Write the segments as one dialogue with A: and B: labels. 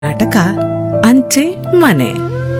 A: ನಾಟಕ ಅಂಚೆ ಮನೆ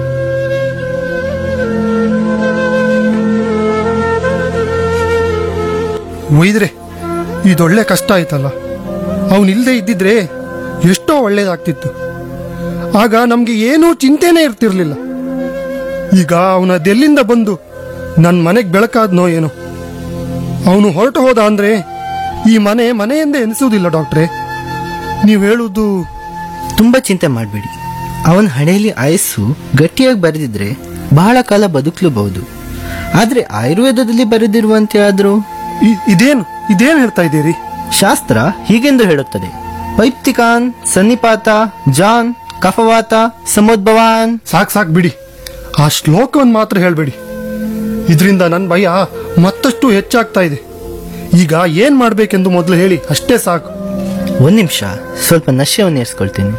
B: ಒಯ್ದ್ರೆ ಇದೊಳ್ಳೆ ಕಷ್ಟ ಆಯ್ತಲ್ಲ ಅವನಿಲ್ದೇ ಇದ್ದಿದ್ರೆ ಎಷ್ಟೋ ಒಳ್ಳೇದಾಗ್ತಿತ್ತು ಆಗ ನಮ್ಗೆ ಏನೂ ಚಿಂತೆನೇ ಇರ್ತಿರ್ಲಿಲ್ಲ ಈಗ ಅವನದೆಲ್ಲಿಂದ ಬಂದು ನನ್ನ ಮನೆಗೆ ಬೆಳಕಾದ್ನೋ ಏನೋ ಅವನು ಹೊರಟು ಹೋದ ಅಂದ್ರೆ ಈ ಮನೆ ಮನೆಯೆಂದೇ ಎನಿಸುವುದಿಲ್ಲ ಡಾಕ್ಟ್ರೇ ನೀವು ಹೇಳುವುದು
C: ತುಂಬ ಚಿಂತೆ ಮಾಡಬೇಡಿ ಅವನ ಹಣೆಯಲ್ಲಿ ಆಯಸ್ಸು ಗಟ್ಟಿಯಾಗಿ ಬರೆದಿದ್ರೆ ಬಹಳ ಕಾಲ ಬದುಕಲೂಬಹುದು ಆದರೆ ಆಯುರ್ವೇದದಲ್ಲಿ ಬರೆದಿರುವಂತೆ ಆದರೂ
B: ಇ- ಇದೇನು ಇದೇನು ಹೇಳ್ತಾ ಇದ್ದೀರಿ
C: ಶಾಸ್ತ್ರ ಹೀಗೆಂದು ಹೇಳುತ್ತದೆ ಪೈಪ್ತಿಕಾನ್ ಸನ್ನಿಪಾತ ಜಾನ್ ಕಫವಾತ ಸಮೋದ್ಭವಾನ್
B: ಸಾಕ್ ಸಾಕ್ ಬಿಡಿ ಆ ಶ್ಲೋಕವನ್ನು ಮಾತ್ರ ಹೇಳ್ಬೇಡಿ ಇದರಿಂದ ನನ್ನ ಭಯ ಮತ್ತಷ್ಟು ಹೆಚ್ಚಾಗ್ತಾ ಇದೆ ಈಗ ಏನ್ ಮಾಡ್ಬೇಕೆಂದು ಮೊದಲು ಹೇಳಿ ಅಷ್ಟೇ ಸಾಕು
C: ಒಂದು ನಿಮಿಷ ಸ್ವಲ್ಪ ನಶ್ಯವನ್ನು ಏರ್ಸ್ಕೊಳ್ತೀನಿ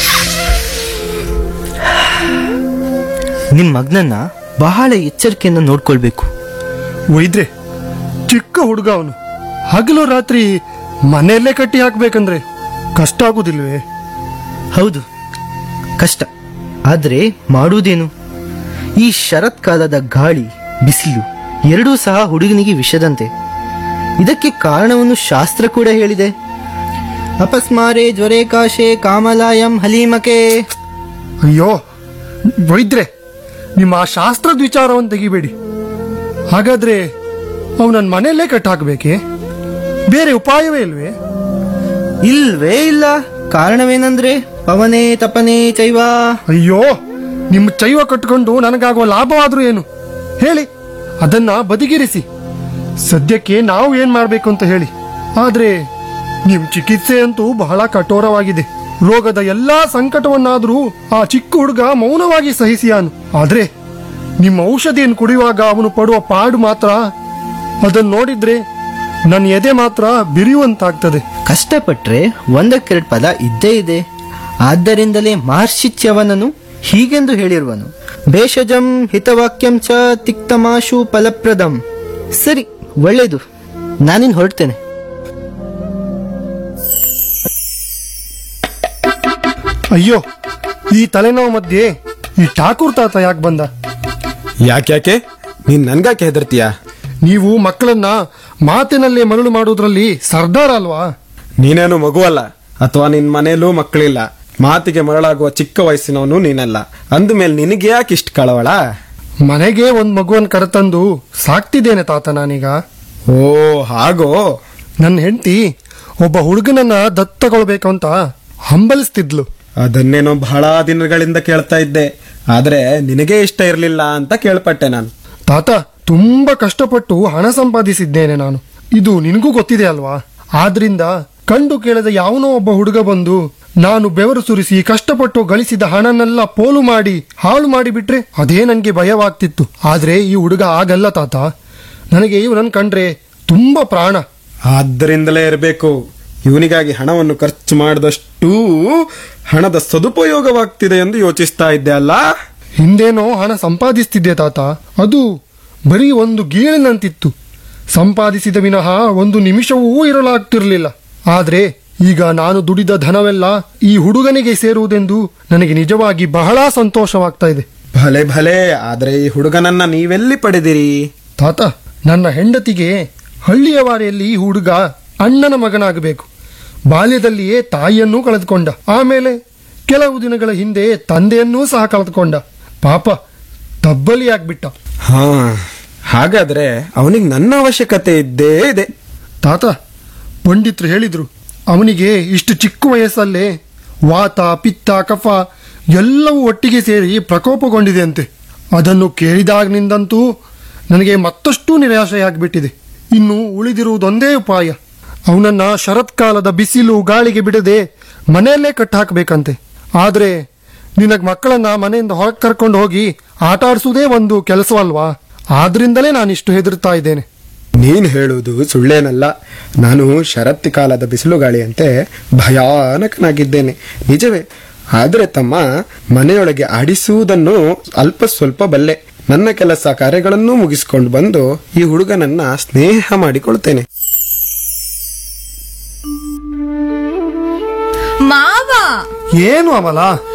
C: ನಿಮ್ಮ ಮಗನನ್ನ ಬಹಳ ಎಚ್ಚರಿಕೆಯಿಂದ ನೋಡ್ಕೊಳ್ಬೇಕು
B: ಒಯ್ದ್ರೆ ಚಿಕ್ಕ ಹುಡುಗ ಅವನು ಹಗಲು ರಾತ್ರಿ ಮನೆಯಲ್ಲೇ ಕಟ್ಟಿ ಹಾಕ್ಬೇಕಂದ್ರೆ ಕಷ್ಟ ಆಗುದಿಲ್ವೇ
C: ಹೌದು ಕಷ್ಟ ಆದರೆ ಮಾಡುವುದೇನು ಈ ಶರತ್ಕಾಲದ ಗಾಳಿ ಬಿಸಿಲು ಎರಡೂ ಸಹ ಹುಡುಗನಿಗೆ ವಿಷದಂತೆ ಇದಕ್ಕೆ ಕಾರಣವನ್ನು ಶಾಸ್ತ್ರ ಕೂಡ ಹೇಳಿದೆ ಅಪಸ್ಮಾರೆ ಜ್ವರೇ ಕಾಶೆ ಕಾಮಲಾಯಂ ಹಲೀಮಕೆ
B: ಅಯ್ಯೋ ವೈದ್ರೆ ನಿಮ್ಮ ಆ ಶಾಸ್ತ್ರದ ವಿಚಾರವನ್ನು ತೆಗಿಬೇಡಿ ಹಾಗಾದ್ರೆ ಅವನನ್ನ ಮನೆಯಲ್ಲೇ ಕಟ್ಟಿ ಹಾಕ್ಬೇಕೆ ಬೇರೆ ಉಪಾಯವೇ ಇಲ್ವೇ
C: ಇಲ್ವೇ ಇಲ್ಲ ಕಾರಣವೇನಂದ್ರೆ ಪವನೆ ತಪನೆ ಚೈವ
B: ಅಯ್ಯೋ ನಿಮ್ಮ ಚೈವ ಕಟ್ಕೊಂಡು ನನಗಾಗುವ ಲಾಭವಾದ್ರೂ ಏನು ಹೇಳಿ ಅದನ್ನ ಬದಿಗಿರಿಸಿ ಸದ್ಯಕ್ಕೆ ನಾವು ಏನ್ ಮಾಡ್ಬೇಕು ಅಂತ ಹೇಳಿ ಆದ್ರೆ ನಿಮ್ ಚಿಕಿತ್ಸೆ ಅಂತೂ ಬಹಳ ಕಠೋರವಾಗಿದೆ ರೋಗದ ಎಲ್ಲಾ ಸಂಕಟವನ್ನಾದ್ರೂ ಆ ಚಿಕ್ಕ ಹುಡುಗ ಮೌನವಾಗಿ ಸಹಿಸಿಯಾನು ಆದ್ರೆ ನಿಮ್ಮ ಔಷಧಿಯನ್ನು ಕುಡಿಯುವಾಗ ಅವನು ಪಡುವ ಪಾಡು ಮಾತ್ರ ಅದನ್ನ ನೋಡಿದ್ರೆ ನನ್ನ ಎದೆ ಮಾತ್ರ ಬಿರಿಯುವಂತಾಗ್ತದೆ
C: ಕಷ್ಟಪಟ್ರೆ ಒಂದಕ್ಕೆರಡು ಪದ ಇದ್ದೇ ಇದೆ ಆದ್ದರಿಂದಲೇ ಮಹರ್ಷಿಚ್ಯವನನು ಹೀಗೆಂದು ಹೇಳಿರುವನು ಭೇಷಜಂ ಹಿತವಾಕ್ಯಂ ಚ ತಿಕ್ತಮಾಶು ಫಲಪ್ರದಂ ಸರಿ ಒಳ್ಳೇದು ನಾನಿನ್ ಹೊರಡ್ತೇನೆ
B: ಅಯ್ಯೋ ಈ ತಲೆನೋವು ಮಧ್ಯೆ ಈ ಠಾಕೂರ್ ತಾತ ಯಾಕೆ ಬಂದ
D: ಯಾಕ್ಯಾಕೆ ನೀನ್ ನನ್ಗಾಕೆ ಹೆದರ್ತೀಯ
B: ನೀವು ಮಕ್ಕಳನ್ನ ಮಾತಿನಲ್ಲೇ ಮರಳು ಮಾಡುವುದರಲ್ಲಿ ಸರ್ದಾರ ಅಲ್ವಾ
D: ನೀನೇನು ಮಗುವಲ್ಲ ಅಥವಾ ನಿನ್ ಮನೇಲೂ ಮಕ್ಕಳಿಲ್ಲ ಮಾತಿಗೆ ಮರಳಾಗುವ ಚಿಕ್ಕ ವಯಸ್ಸಿನವನು ನೀನಲ್ಲ ಅಂದ್ಮೇಲೆ ನಿನಗೆ ಯಾಕೆ ಇಷ್ಟ ಕಳವಳ
B: ಮನೆಗೆ ಒಂದ್ ಮಗುವನ್ ಕರೆತಂದು ಸಾಕ್ತಿದ್ದೇನೆ ತಾತ ನಾನೀಗ
D: ಓ ಹಾಗೋ
B: ನನ್ನ ಹೆಂಡತಿ ಒಬ್ಬ ಹುಡುಗನನ್ನ ದತ್ತು ತಗೊಳ್ಬೇಕು ಅಂತ ಹಂಬಲಿಸ್ತಿದ್ಲು
D: ಅದನ್ನೇನೋ ಬಹಳ ದಿನಗಳಿಂದ ಕೇಳ್ತಾ ಇದ್ದೆ ಆದ್ರೆ ನಿನಗೆ ಇಷ್ಟ ಇರ್ಲಿಲ್ಲ ಅಂತ ಕೇಳ್ಪಟ್ಟೆ ನಾನು
B: ತಾತ ತುಂಬಾ ಕಷ್ಟಪಟ್ಟು ಹಣ ಸಂಪಾದಿಸಿದ್ದೇನೆ ನಾನು ಇದು ನಿನಗೂ ಗೊತ್ತಿದೆ ಅಲ್ವಾ ಆದ್ರಿಂದ ಕಂಡು ಕೇಳದ ಯಾವನೋ ಒಬ್ಬ ಹುಡುಗ ಬಂದು ನಾನು ಬೆವರು ಸುರಿಸಿ ಕಷ್ಟಪಟ್ಟು ಗಳಿಸಿದ ಹಣನೆಲ್ಲ ಪೋಲು ಮಾಡಿ ಹಾಳು ಮಾಡಿ ಬಿಟ್ರೆ ಅದೇ ನನಗೆ ಭಯವಾಗ್ತಿತ್ತು ಆದ್ರೆ ಈ ಹುಡುಗ ಆಗಲ್ಲ ತಾತ ನನಗೆ ಇವನನ್ನು ಕಂಡ್ರೆ ತುಂಬಾ ಪ್ರಾಣ
D: ಆದ್ದರಿಂದಲೇ ಇರಬೇಕು ಇವನಿಗಾಗಿ ಹಣವನ್ನು ಖರ್ಚು ಮಾಡಿದಷ್ಟು ಹಣದ ಸದುಪಯೋಗವಾಗ್ತಿದೆ ಎಂದು ಯೋಚಿಸ್ತಾ ಇದ್ದೆ ಅಲ್ಲ
B: ಹಿಂದೇನೋ ಹಣ ಸಂಪಾದಿಸ್ತಿದ್ದೆ ತಾತ ಅದು ಬರೀ ಒಂದು ಗೀಳಿನಂತಿತ್ತು ಸಂಪಾದಿಸಿದ ವಿನಃ ಒಂದು ನಿಮಿಷವೂ ಇರಲಾಗ್ತಿರ್ಲಿಲ್ಲ ಆದ್ರೆ ಈಗ ನಾನು ದುಡಿದ ಧನವೆಲ್ಲ ಈ ಹುಡುಗನಿಗೆ ಸೇರುವುದೆಂದು ನನಗೆ ನಿಜವಾಗಿ ಬಹಳ ಸಂತೋಷವಾಗ್ತಾ ಇದೆ
D: ಭಲೆ ಭಲೆ ಆದ್ರೆ ಈ ಹುಡುಗನನ್ನ ನೀವೆಲ್ಲಿ ಪಡೆದಿರಿ
B: ತಾತ ನನ್ನ ಹೆಂಡತಿಗೆ ಹಳ್ಳಿಯ ವಾರಿಯಲ್ಲಿ ಈ ಹುಡುಗ ಅಣ್ಣನ ಮಗನಾಗಬೇಕು ಬಾಲ್ಯದಲ್ಲಿಯೇ ತಾಯಿಯನ್ನೂ ಕಳೆದುಕೊಂಡ ಆಮೇಲೆ ಕೆಲವು ದಿನಗಳ ಹಿಂದೆ ತಂದೆಯನ್ನೂ ಸಹ ಕಳೆದುಕೊಂಡ ಪಾಪ ತಬ್ಬಲಿಯಾಗ್ಬಿಟ್ಟ
D: ಹಾ ಹಾಗಾದ್ರೆ ಅವನಿಗೆ ನನ್ನ ಅವಶ್ಯಕತೆ ಇದ್ದೇ ಇದೆ
B: ತಾತ ಪಂಡಿತರು ಹೇಳಿದ್ರು ಅವನಿಗೆ ಇಷ್ಟು ಚಿಕ್ಕ ವಯಸ್ಸಲ್ಲೇ ವಾತ ಪಿತ್ತ ಕಫ ಎಲ್ಲವೂ ಒಟ್ಟಿಗೆ ಸೇರಿ ಪ್ರಕೋಪಗೊಂಡಿದೆ ಅಂತೆ ಅದನ್ನು ಕೇಳಿದಾಗಿನಿಂದಂತೂ ನನಗೆ ಮತ್ತಷ್ಟು ನಿರಾಶೆಯಾಗ್ಬಿಟ್ಟಿದೆ ಇನ್ನು ಉಳಿದಿರುವುದೊಂದೇ ಉಪಾಯ ಅವನನ್ನ ಶರತ್ಕಾಲದ ಬಿಸಿಲು ಗಾಳಿಗೆ ಬಿಡದೆ ಮನೆಯಲ್ಲೇ ಕಟ್ಟಾಕಬೇಕಂತೆ ಆದ್ರೆ ನಿನಗ್ ಮಕ್ಕಳನ್ನ ಮನೆಯಿಂದ ಹೊರಗೆ ಕರ್ಕೊಂಡು ಹೋಗಿ ಆಟ ಆಡಿಸುವುದೇ ಒಂದು ಕೆಲಸವಲ್ವಾ ಆದ್ರಿಂದಲೇ ನಾನಿಷ್ಟು ಹೆದರ್ತಾ ಇದ್ದೇನೆ
D: ನೀನ್ ಹೇಳುವುದು ಸುಳ್ಳೇನಲ್ಲ ನಾನು ಶರತ್ತಿ ಕಾಲದ ಬಿಸಿಲುಗಾಳಿಯಂತೆ ಭಯಾನಕನಾಗಿದ್ದೇನೆ ನಿಜವೇ ಆದ್ರೆ ತಮ್ಮ ಮನೆಯೊಳಗೆ ಆಡಿಸುವುದನ್ನು ಅಲ್ಪ ಸ್ವಲ್ಪ ಬಲ್ಲೆ ನನ್ನ ಕೆಲಸ ಕಾರ್ಯಗಳನ್ನೂ ಮುಗಿಸಿಕೊಂಡು ಬಂದು ಈ ಹುಡುಗನನ್ನ ಸ್ನೇಹ ಮಾಡಿಕೊಳ್ತೇನೆ
E: ಮಾವ
B: ಏನು ಅಮಲ